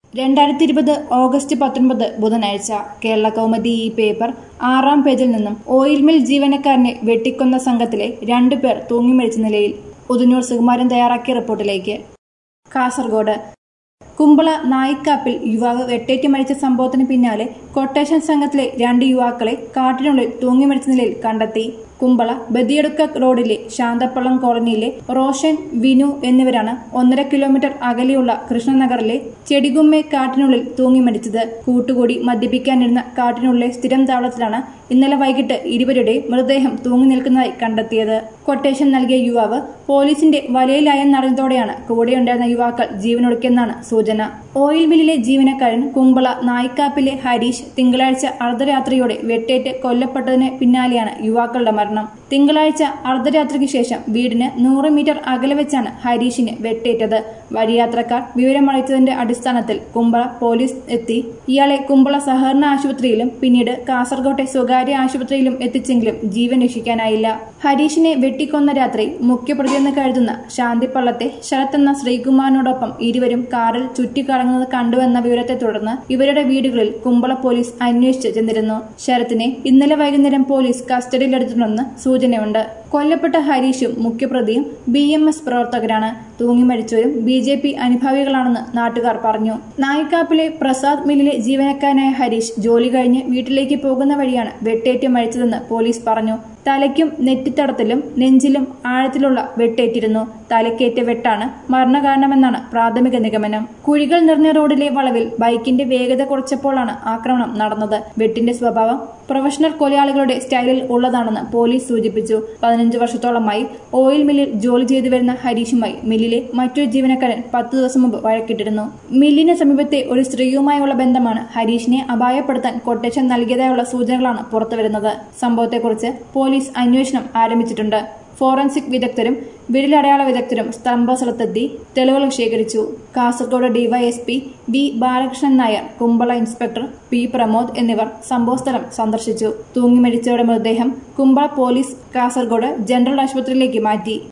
രണ്ടായിരത്തി ഇരുപത് ഓഗസ്റ്റ് പത്തൊൻപത് ബുധനാഴ്ച കേരള കൗമുദി ഈ പേപ്പർ ആറാം പേജിൽ നിന്നും ഓയിൽ മിൽ ജീവനക്കാരനെ വെട്ടിക്കൊന്ന സംഘത്തിലെ രണ്ടുപേർ തൂങ്ങിമരിച്ച നിലയിൽ ഉദുന്നൂർ സുകുമാരൻ തയ്യാറാക്കിയ റിപ്പോർട്ടിലേക്ക് കാസർഗോഡ് കുമ്പള നായിക്കാപ്പിൽ യുവാവ് വെട്ടേറ്റ് മരിച്ച സംഭവത്തിന് പിന്നാലെ കൊട്ടേഷൻ സംഘത്തിലെ രണ്ട് യുവാക്കളെ കാട്ടിനുള്ളിൽ തൂങ്ങിമരിച്ച നിലയിൽ കണ്ടെത്തി കുമ്പള ബദിയടുക്ക റോഡിലെ ശാന്തപ്പള്ളം കോളനിയിലെ റോഷൻ വിനു എന്നിവരാണ് ഒന്നര കിലോമീറ്റർ അകലെയുള്ള കൃഷ്ണനഗറിലെ ചെടികുമ്മെ കാട്ടിനുള്ളിൽ തൂങ്ങി മരിച്ചത് കൂട്ടുകൂടി മദ്യപിക്കാനിരുന്ന കാട്ടിനുള്ളിലെ സ്ഥിരം താവളത്തിലാണ് ഇന്നലെ വൈകിട്ട് ഇരുവരുടെ മൃതദേഹം തൂങ്ങി നിൽക്കുന്നതായി കണ്ടെത്തിയത് കൊട്ടേഷൻ നൽകിയ യുവാവ് പോലീസിന്റെ വലയിലായെന്നറിഞ്ഞതോടെയാണ് കൂടെയുണ്ടായിരുന്ന യുവാക്കൾ ജീവനൊടുക്കിയെന്നാണ് സൂചന ഓയിൽ മില്ലിലെ ജീവനക്കാരൻ കുമ്പള നായിക്കാപ്പിലെ ഹരീഷ് തിങ്കളാഴ്ച അർദ്ധരാത്രിയോടെ വെട്ടേറ്റ് കൊല്ലപ്പെട്ടതിന് പിന്നാലെയാണ് യുവാക്കളുടെ മരണം തിങ്കളാഴ്ച അർദ്ധരാത്രിക്ക് ശേഷം വീടിന് നൂറ് മീറ്റർ അകലെ വെച്ചാണ് ഹരീഷിന് വെട്ടേറ്റത് വഴിയാത്രക്കാർ വിവരമറിയിച്ചതിന്റെ അടിസ്ഥാനത്തിൽ കുമ്പള പോലീസ് എത്തി ഇയാളെ കുമ്പള സഹകരണ ആശുപത്രിയിലും പിന്നീട് കാസർകോട്ടെ സ്വകാര്യ ആശുപത്രിയിലും എത്തിച്ചെങ്കിലും ജീവൻ രക്ഷിക്കാനായില്ല ഹരീഷിനെ വെട്ടിക്കൊന്ന രാത്രി മുഖ്യപ്രതിയെന്ന് കരുതുന്ന ശാന്തിപ്പള്ളത്തെ ശരത് എന്ന ശ്രീകുമാറിനോടൊപ്പം ഇരുവരും കാറിൽ ചുറ്റിക്കറങ്ങുന്നത് കണ്ടുവെന്ന വിവരത്തെ തുടർന്ന് ഇവരുടെ വീടുകളിൽ കുമ്പള പോലീസ് അന്വേഷിച്ച് ചെന്നിരുന്നു ശരത്തിനെ ഇന്നലെ വൈകുന്നേരം പോലീസ് കസ്റ്റഡിയിലെടുത്തിട്ടുണ്ടെന്ന് സൂചനയുണ്ട് കൊല്ലപ്പെട്ട ഹരീഷും മുഖ്യപ്രതിയും ബി എം എസ് പ്രവർത്തകരാണ് തൂങ്ങി മരിച്ചവരും ബി ജെ പി അനുഭാവികളാണെന്ന് നാട്ടുകാർ പറഞ്ഞു നായിക്കാപ്പിലെ പ്രസാദ് മില്ലിലെ ജീവനക്കാരനായ ഹരീഷ് ജോലി കഴിഞ്ഞ് വീട്ടിലേക്ക് പോകുന്ന വഴിയാണ് വെട്ടേറ്റ് മരിച്ചതെന്ന് പോലീസ് പറഞ്ഞു തലയ്ക്കും നെറ്റിത്തടത്തിലും നെഞ്ചിലും ആഴത്തിലുള്ള വെട്ടേറ്റിരുന്നു തലക്കേറ്റ വെട്ടാണ് മരണകാരണമെന്നാണ് പ്രാഥമിക നിഗമനം കുഴികൾ നിറഞ്ഞ റോഡിലെ വളവിൽ ബൈക്കിന്റെ വേഗത കുറച്ചപ്പോഴാണ് ആക്രമണം നടന്നത് വെട്ടിന്റെ സ്വഭാവം പ്രൊഫഷണൽ കൊലയാളികളുടെ സ്റ്റൈലിൽ ഉള്ളതാണെന്ന് പോലീസ് സൂചിപ്പിച്ചു പതിനഞ്ച് വർഷത്തോളമായി ഓയിൽ മില്ലിൽ ജോലി ചെയ്തു വരുന്ന ഹരീഷുമായി മില്ലിലെ മറ്റൊരു ജീവനക്കാരൻ പത്തു ദിവസം മുമ്പ് വഴക്കിട്ടിരുന്നു മില്ലിന് സമീപത്തെ ഒരു സ്ത്രീയുമായുള്ള ബന്ധമാണ് ഹരീഷിനെ അപായപ്പെടുത്താൻ കൊട്ടേഷൻ നൽകിയതായുള്ള സൂചനകളാണ് പുറത്തുവരുന്നത് സംഭവത്തെക്കുറിച്ച് പോലീസ് അന്വേഷണം ആരംഭിച്ചിട്ടുണ്ട് ഫോറൻസിക് വിദഗ്ധരും വിരലടയാള വിദഗ്ധരും സംഭവസ്ഥലത്തെത്തി തെളിവുകൾ ശേഖരിച്ചു Kasaragod DYSP V Balakrishnan Nair Kumbla inspector P Pramod എന്നിവർ സംഭവസ്ഥലം സന്ദർശിച്ചു തൂങ്ങിമരിച്ചവരുടെ മൃതദേഹം കുമ്പള പോലീസ് കാസർഗോഡ് ജനറൽ ആശുപത്രിയിലേക്ക് മാറ്റി